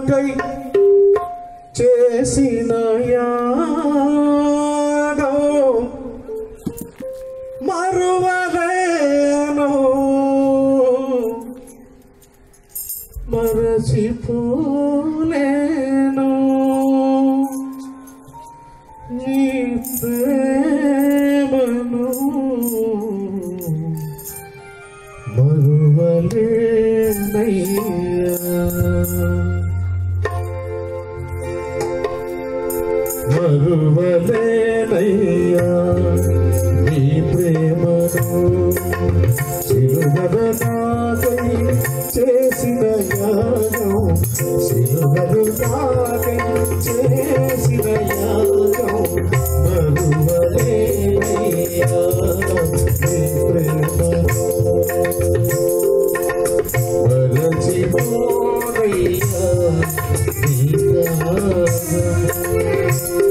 నాకై చేసిన యాగం మరువలేను మరచిపోలేను నీ ప్రేమను మరువలేనయ్యా మరువలేనయ్యా నీ ప్రేమను సిలువను నాకై చేసిన యాగం సిలువను నాకై చేసిన యాగం మరువలేనయ్యా నీ ప్రేమను మరచిపోనయ్యా నీ త్యాగం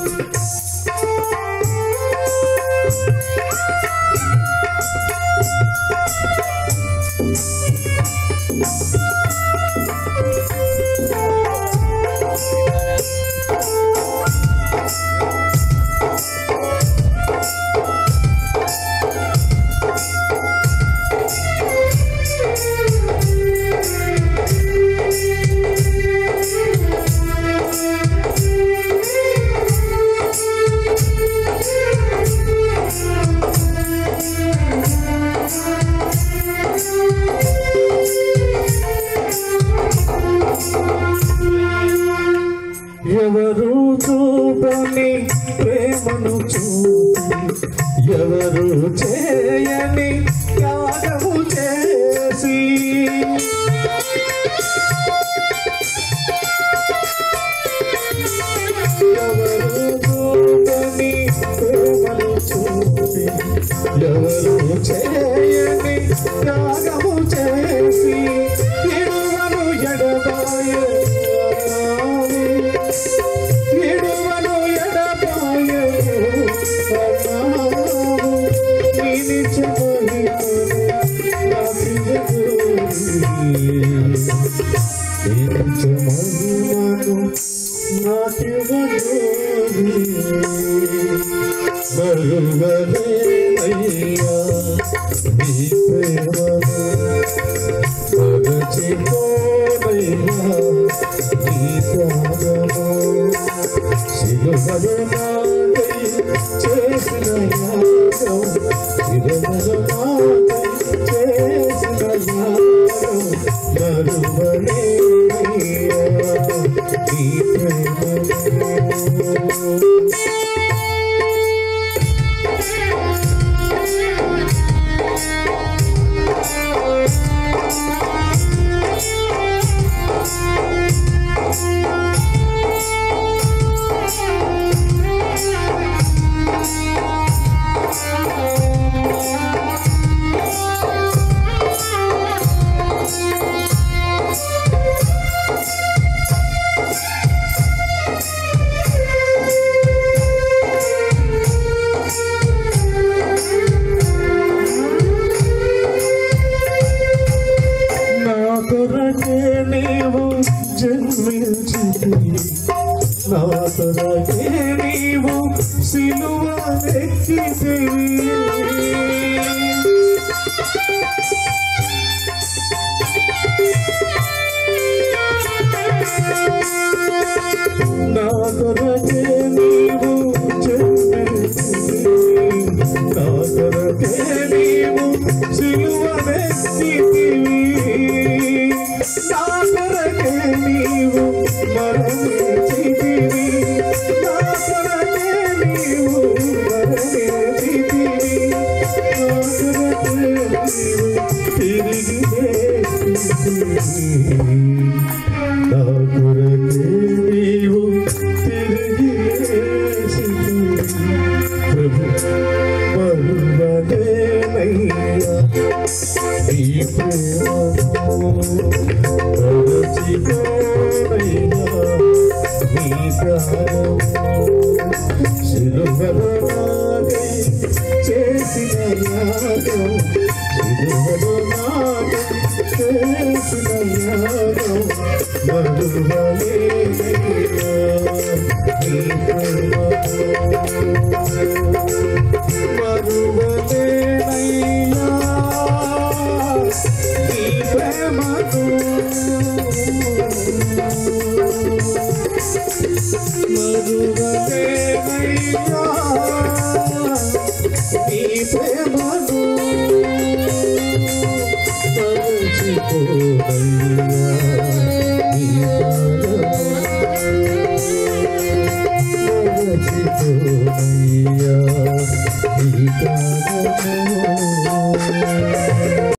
ఎవరు చూపని ప్రేమను చూపి ఎవరు చేయని త్యాగము చేసి ఎవరు చూపని ప్రేమను చూపి ఎవరు చేయని త్యాగము చేసి విడువను ఎడబాయ విడువను ఎడబాయ నీ నిత్య మహిమను నా ప్రియ నిత్య మహిమను మరువలేనయ్యా నీ ప్రేమను మరచిపోనయ్యా నీ త్యాగము సిలువను నాకై చేసిన యాగం సిలువను నాకై చేసిన యాగం మరువలేనయ్యా నీ ప్రేమను నా కొరకే నీవు జన్మించితివి నా కొరకే నీవు సిలువనెక్కితివి నా కొరకే నీవు జన్మించితివి నా కొరకే నీవు సిలువనెక్కితివి నా కొరకే నీవు మరణించితివి నా కొరకే నీవు మరణించితివి నా కొరకే నీవు తిరిగి లేచితివి నా కొరకే నీవు తిరిగి లేచితివి ప్రభు మరువలేనయ్యా నీ ప్రేమను మరచిపోనయ్యా మరువలేనయ్యా నీ ప్రేమను మరువలేనయ్యా నీ ప్రేమను మరువలేనయ్యా